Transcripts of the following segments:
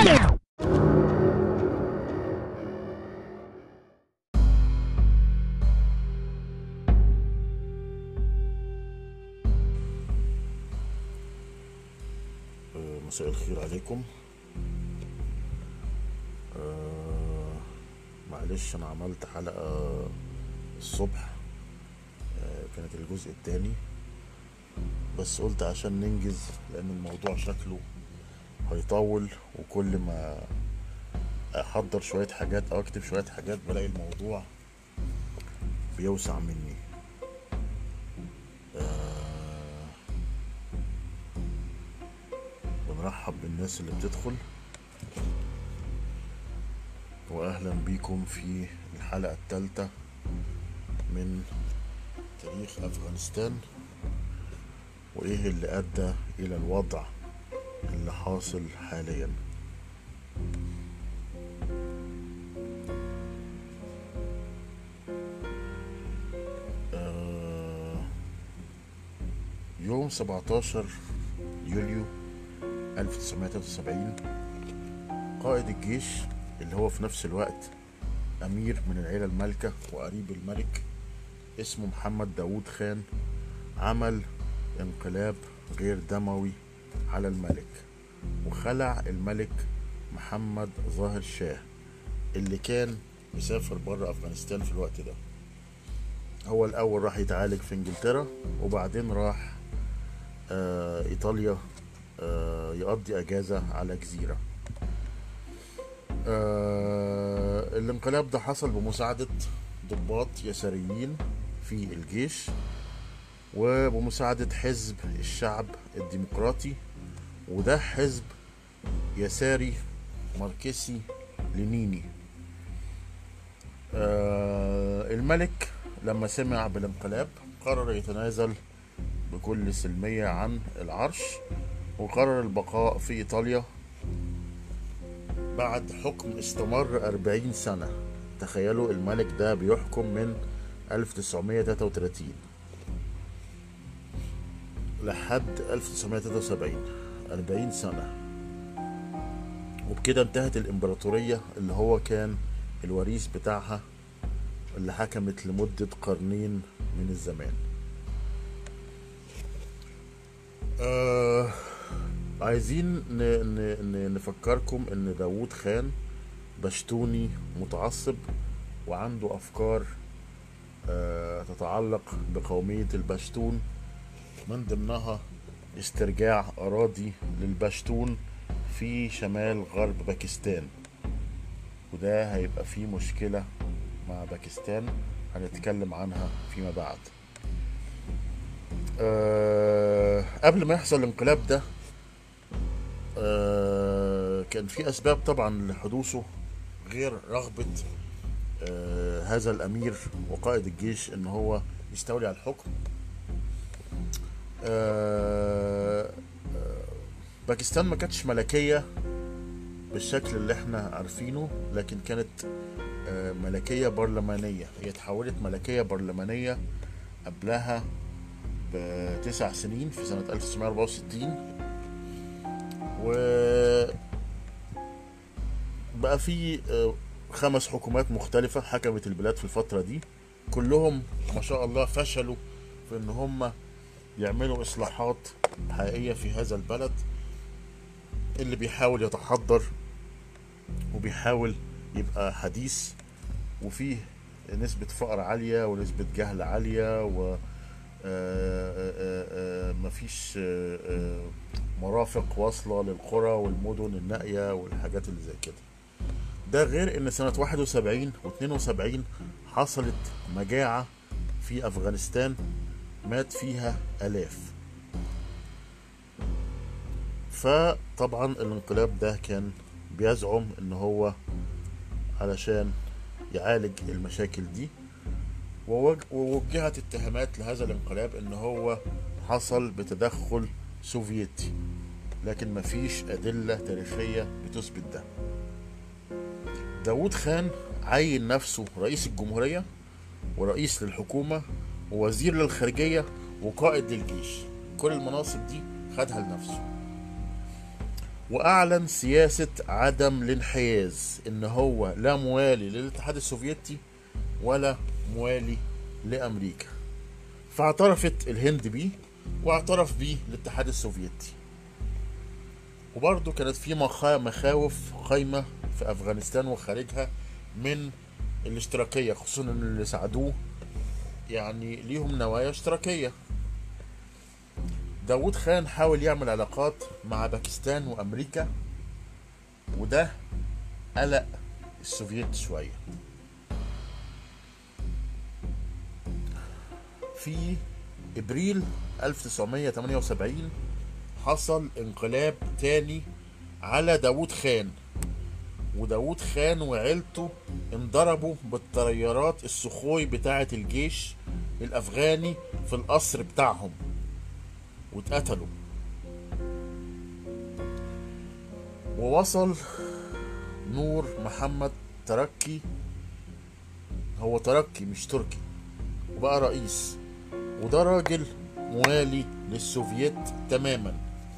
آه، مساء الخير عليكم آه، معلش انا عملت حلقة الصبح آه، كانت الجزء التاني بس قلت عشان ننجز لان الموضوع شكله هيطول وكل ما احضر شوية حاجات او اكتب شوية حاجات بلاقي الموضوع بيوسع مني آه، بنرحب بالناس اللي بتدخل واهلا بيكم في الحلقة الثالثة من تاريخ افغانستان وايه اللي ادى الى الوضع اللي حاصل حاليا آه، يوم 17 يوليو 1973 قائد الجيش اللي هو في نفس الوقت أمير من العيلة المالكة وقريب الملك اسمه محمد داوود خان عمل انقلاب غير دموي على الملك وخلع الملك محمد ظاهر شاه اللي كان مسافر بره أفغانستان في الوقت ده هو الأول راح يتعالج في إنجلترا وبعدين راح آه إيطاليا آه يقضي أجازة على جزيرة آه الانقلاب ده حصل بمساعدة ضباط يساريين في الجيش وبمساعدة حزب الشعب الديمقراطي وده حزب يساري ماركسي لينيني آه الملك لما سمع بالانقلاب قرر يتنازل بكل سلمية عن العرش وقرر البقاء في إيطاليا بعد حكم استمر أربعين سنة تخيلوا الملك ده بيحكم من 1933 لحد 1973 40 سنة وبكده انتهت الإمبراطورية اللي هو كان الوريث بتاعها اللي حكمت لمدة قرنين من الزمان آه عايزين ن ن ن نفكركم ان داوود خان بشتوني متعصب وعنده افكار آه تتعلق بقومية البشتون من ضمنها استرجاع اراضي للبشتون في شمال غرب باكستان وده هيبقى فيه مشكلة مع باكستان هنتكلم عنها فيما بعد أه قبل ما يحصل الانقلاب ده أه كان في اسباب طبعا لحدوثه غير رغبة أه هذا الامير وقائد الجيش ان هو يستولي على الحكم أه باكستان ما كانتش ملكية بالشكل اللي احنا عارفينه لكن كانت ملكية برلمانية هي تحولت ملكية برلمانية قبلها بتسع سنين في سنة 1964 و بقى في خمس حكومات مختلفة حكمت البلاد في الفترة دي كلهم ما شاء الله فشلوا في ان هم يعملوا اصلاحات حقيقية في هذا البلد اللي بيحاول يتحضر وبيحاول يبقى حديث وفيه نسبة فقر عالية ونسبة جهل عالية و مفيش مرافق واصلة للقرى والمدن النائية والحاجات اللي زي كده ده غير ان سنة 71 و 72 حصلت مجاعة في افغانستان مات فيها الاف فطبعا الانقلاب ده كان بيزعم ان هو علشان يعالج المشاكل دي ووجهت اتهامات لهذا الانقلاب ان هو حصل بتدخل سوفيتي لكن مفيش أدلة تاريخية بتثبت ده داود خان عين نفسه رئيس الجمهورية ورئيس للحكومة ووزير للخارجية وقائد للجيش كل المناصب دي خدها لنفسه واعلن سياسة عدم الانحياز ان هو لا موالي للاتحاد السوفيتي ولا موالي لامريكا فاعترفت الهند بيه واعترف بيه الاتحاد السوفيتي وبرضه كانت في مخاوف قايمة في افغانستان وخارجها من الاشتراكية خصوصا ان اللي ساعدوه يعني ليهم نوايا اشتراكية داود خان حاول يعمل علاقات مع باكستان وامريكا وده قلق السوفييت شوية في ابريل 1978 حصل انقلاب تاني على داوود خان وداوود خان وعيلته انضربوا بالطيارات السخوي بتاعة الجيش الأفغاني في القصر بتاعهم واتقتلوا ووصل نور محمد تركي هو تركي مش تركي وبقى رئيس وده راجل موالي للسوفييت تماما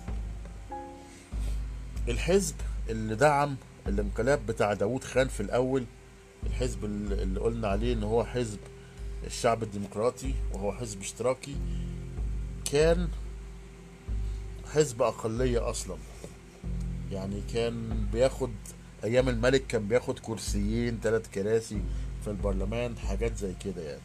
الحزب اللي دعم الانقلاب بتاع داوود خان في الاول الحزب اللي قلنا عليه ان هو حزب الشعب الديمقراطي وهو حزب اشتراكي كان حزب اقلية اصلا يعني كان بياخد ايام الملك كان بياخد كرسيين ثلاث كراسي في البرلمان حاجات زي كده يعني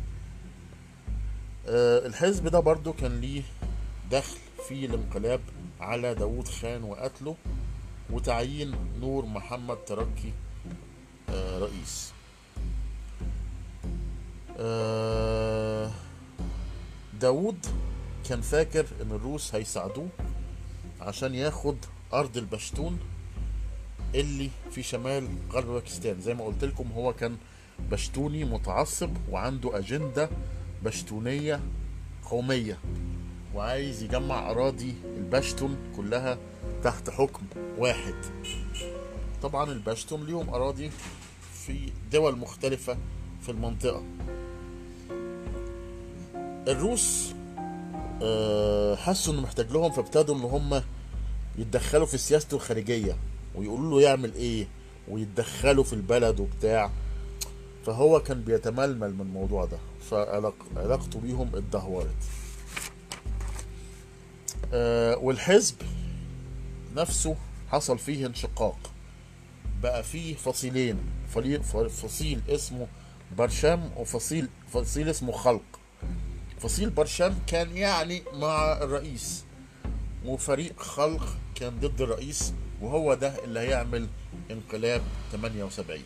أه الحزب ده برضو كان ليه دخل في الانقلاب على داوود خان وقتله وتعيين نور محمد تركي أه رئيس أه داوود كان فاكر ان الروس هيساعدوه عشان ياخد ارض البشتون اللي في شمال غرب باكستان زي ما قلت لكم هو كان بشتوني متعصب وعنده اجنده بشتونيه قوميه وعايز يجمع اراضي البشتون كلها تحت حكم واحد طبعا البشتون ليهم اراضي في دول مختلفه في المنطقه الروس حسوا انه محتاج لهم فابتدوا ان هم يتدخلوا في سياسته الخارجيه ويقولوا له يعمل ايه ويتدخلوا في البلد وبتاع فهو كان بيتململ من الموضوع ده فعلاقته بيهم اتدهورت أه والحزب نفسه حصل فيه انشقاق بقى فيه فصيلين فصيل اسمه برشام وفصيل فصيل اسمه خلق فصيل برشام كان يعني مع الرئيس وفريق خلق كان ضد الرئيس وهو ده اللي هيعمل انقلاب 78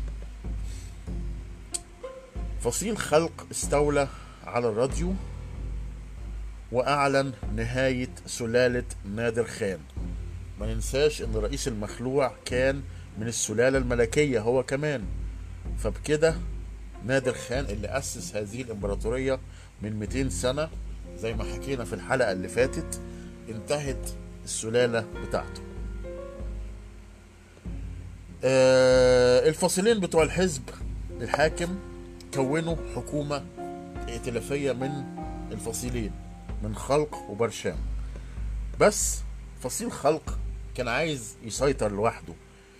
فصيل خلق استولى على الراديو وأعلن نهاية سلالة نادر خان ما ننساش ان الرئيس المخلوع كان من السلالة الملكية هو كمان فبكده نادر خان اللي أسس هذه الإمبراطورية من 200 سنة زي ما حكينا في الحلقة اللي فاتت انتهت السلالة بتاعته آه الفصيلين بتوع الحزب الحاكم كونوا حكومة ائتلافية من الفصيلين من خلق وبرشام بس فصيل خلق كان عايز يسيطر لوحده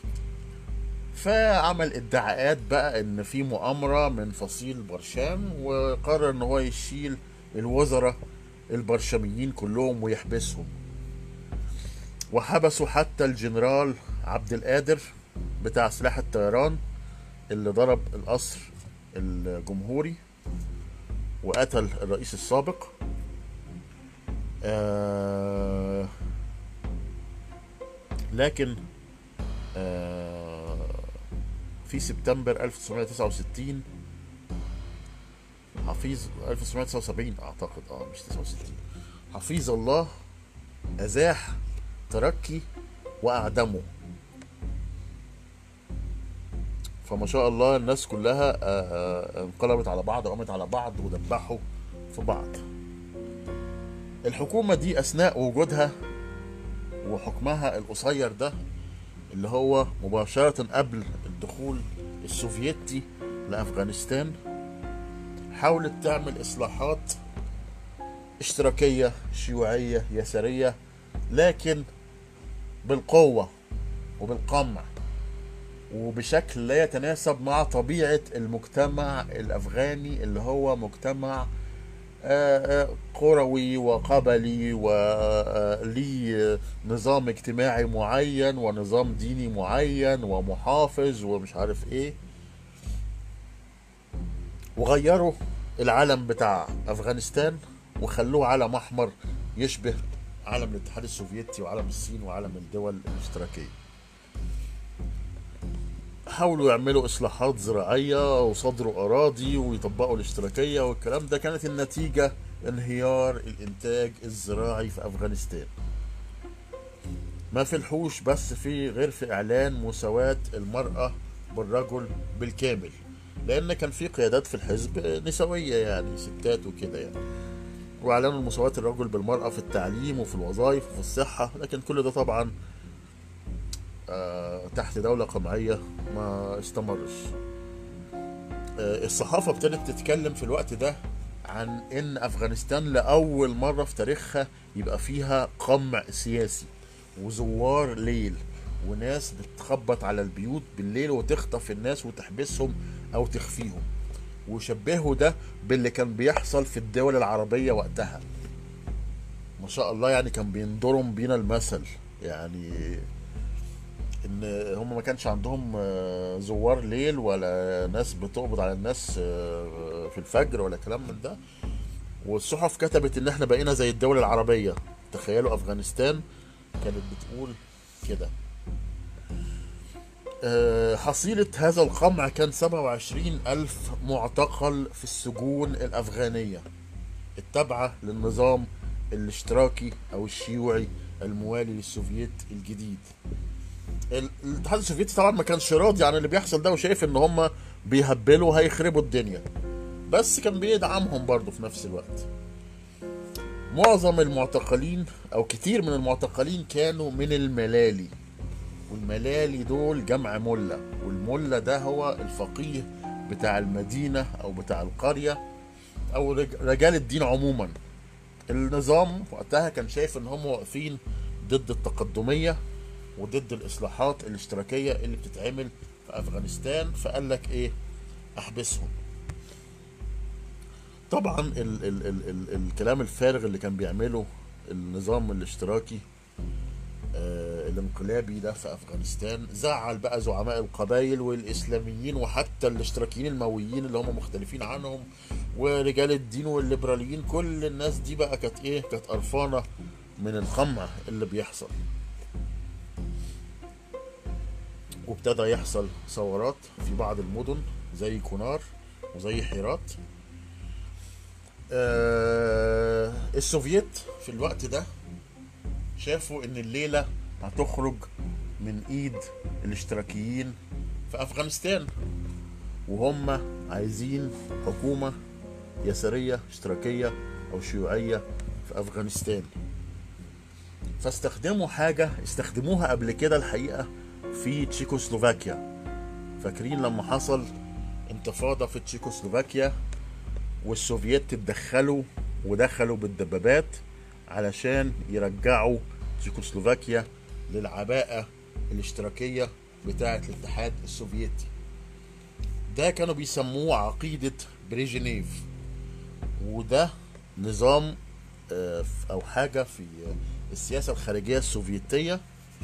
فعمل ادعاءات بقى ان في مؤامرة من فصيل برشام وقرر ان هو يشيل الوزراء البرشاميين كلهم ويحبسهم وحبسوا حتى الجنرال عبد القادر بتاع سلاح الطيران اللي ضرب القصر الجمهوري وقتل الرئيس السابق آه لكن آه في سبتمبر 1969 حفيظ 1979 اعتقد اه مش 69 حفيظ الله ازاح تركي واعدمه فما شاء الله الناس كلها انقلبت على بعض وقامت على بعض ودبحوا في بعض الحكومة دي أثناء وجودها وحكمها القصير ده اللي هو مباشرة قبل الدخول السوفيتي لأفغانستان حاولت تعمل إصلاحات اشتراكية شيوعية يسارية لكن بالقوة وبالقمع وبشكل لا يتناسب مع طبيعة المجتمع الأفغاني اللي هو مجتمع آه، آه، قروي وقبلي وليه نظام اجتماعي معين ونظام ديني معين ومحافظ ومش عارف ايه وغيروا العلم بتاع افغانستان وخلوه علم احمر يشبه علم الاتحاد السوفيتي وعلم الصين وعلم الدول الاشتراكيه حاولوا يعملوا اصلاحات زراعيه وصدروا اراضي ويطبقوا الاشتراكيه والكلام ده كانت النتيجه انهيار الانتاج الزراعي في افغانستان ما في الحوش بس في غير في اعلان مساواة المرأة بالرجل بالكامل لان كان في قيادات في الحزب نسوية يعني ستات وكده يعني واعلنوا مساواة الرجل بالمرأة في التعليم وفي الوظائف وفي الصحة لكن كل ده طبعا آه، تحت دولة قمعية ما استمرش آه، الصحافة ابتدت تتكلم في الوقت ده عن ان افغانستان لاول مرة في تاريخها يبقى فيها قمع سياسي وزوار ليل وناس بتخبط على البيوت بالليل وتخطف الناس وتحبسهم او تخفيهم وشبهوا ده باللي كان بيحصل في الدول العربية وقتها ما شاء الله يعني كان بينضرم بينا المثل يعني ان هم ما كانش عندهم آه، زوار ليل ولا ناس بتقبض على الناس آه، في الفجر ولا كلام من ده والصحف كتبت ان احنا بقينا زي الدول العربية تخيلوا افغانستان كانت بتقول كده آه، حصيلة هذا القمع كان 27 ألف معتقل في السجون الأفغانية التابعة للنظام الاشتراكي أو الشيوعي الموالي للسوفييت الجديد ال- الاتحاد السوفيتي طبعا ما كانش راضي عن اللي بيحصل ده وشايف ان هم بيهبلوا هيخربوا الدنيا بس كان بيدعمهم برضه في نفس الوقت معظم المعتقلين او كتير من المعتقلين كانوا من الملالي والملالي دول جمع ملة والملة ده هو الفقيه بتاع المدينة او بتاع القرية او رج- رجال الدين عموما النظام وقتها كان شايف ان هم واقفين ضد التقدمية وضد الاصلاحات الاشتراكية اللي بتتعمل في افغانستان فقال لك ايه احبسهم طبعا ال ال ال ال الكلام الفارغ اللي كان بيعمله النظام الاشتراكي آه الانقلابي ده في افغانستان زعل بقى زعماء القبائل والاسلاميين وحتى الاشتراكيين المويين اللي هم مختلفين عنهم ورجال الدين والليبراليين كل الناس دي بقى كانت ايه كانت قرفانه من القمع اللي بيحصل وابتدى يحصل ثورات في بعض المدن زي كونار وزي حيرات آه السوفييت في الوقت ده شافوا ان الليله هتخرج من ايد الاشتراكيين في افغانستان وهم عايزين حكومه يساريه اشتراكيه او شيوعيه في افغانستان فاستخدموا حاجه استخدموها قبل كده الحقيقه في تشيكوسلوفاكيا فاكرين لما حصل انتفاضه في تشيكوسلوفاكيا والسوفييت اتدخلوا ودخلوا بالدبابات علشان يرجعوا تشيكوسلوفاكيا للعباءة الاشتراكية بتاعة الاتحاد السوفيتي ده كانوا بيسموه عقيدة بريجنيف وده نظام آه، أو حاجة في السياسة الخارجية السوفيتية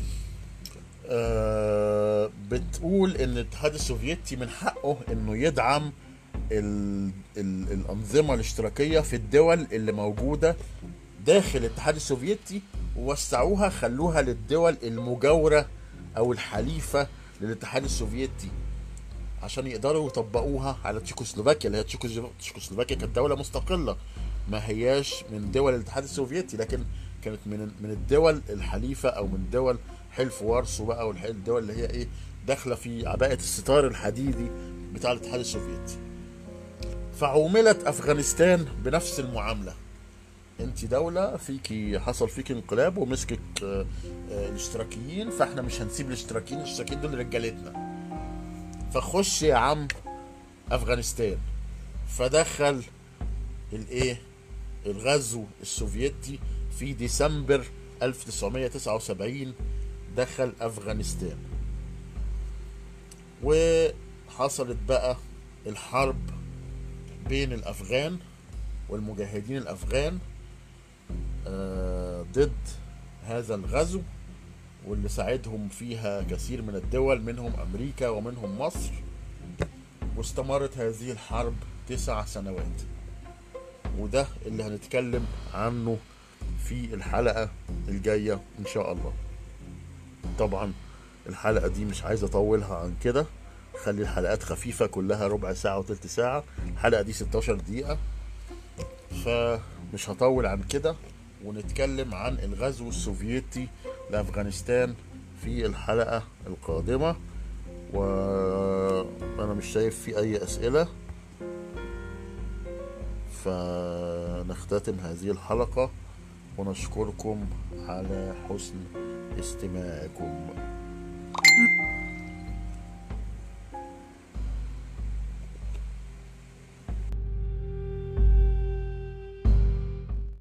آه، بتقول ان الاتحاد السوفيتي من حقه انه يدعم ال ال الانظمه الاشتراكيه في الدول اللي موجوده داخل الاتحاد السوفيتي ووسعوها خلوها للدول المجاوره او الحليفه للاتحاد السوفيتي عشان يقدروا يطبقوها على تشيكوسلوفاكيا اللي هي تشيكوسلو- تشيكوسلوفاكيا كانت دوله مستقله ما هياش من دول الاتحاد السوفيتي لكن كانت من من الدول الحليفه او من دول حلف وارسو بقى والدول اللي هي ايه داخله في عباءه الستار الحديدي بتاع الاتحاد السوفيتي فعوملت افغانستان بنفس المعامله انت دولة فيكي حصل فيكي انقلاب ومسكك آه، آه، الاشتراكيين فاحنا مش هنسيب الاشتراكيين الاشتراكيين دول رجالتنا فخش يا عم افغانستان فدخل الايه الغزو السوفيتي في ديسمبر 1979 دخل أفغانستان وحصلت بقى الحرب بين الأفغان والمجاهدين الأفغان آه، ضد هذا الغزو واللي ساعدهم فيها كثير من الدول منهم أمريكا ومنهم مصر واستمرت هذه الحرب تسع سنوات وده اللي هنتكلم عنه في الحلقة الجاية إن شاء الله طبعا الحلقة دي مش عايز أطولها عن كده خلي الحلقات خفيفة كلها ربع ساعة وتلت ساعة الحلقة دي 16 دقيقة فمش هطول عن كده ونتكلم عن الغزو السوفيتي لأفغانستان في الحلقة القادمة وأنا مش شايف في أي أسئلة فنختتم هذه الحلقة ونشكركم على حسن استماعكم